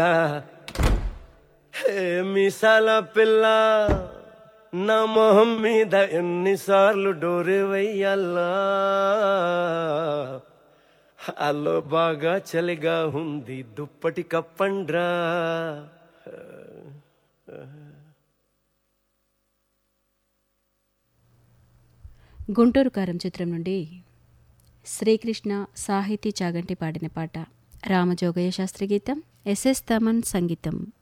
హే మీసాల పిల్ల నా మొహం మీద ఎన్నిసార్లు డోరే వెయ్యాలా అల్లో బాగా చలిగా ఉంది దుప్పటి కప్పండ్రా గుంటూరు కారం చిత్రం నుండి శ్రీకృష్ణ సాహితీ చాగంటి పాడిన పాట రామజోగయ్య శాస్త్రి గీతం ఎస్ఎస్ తమన్ సంగీతం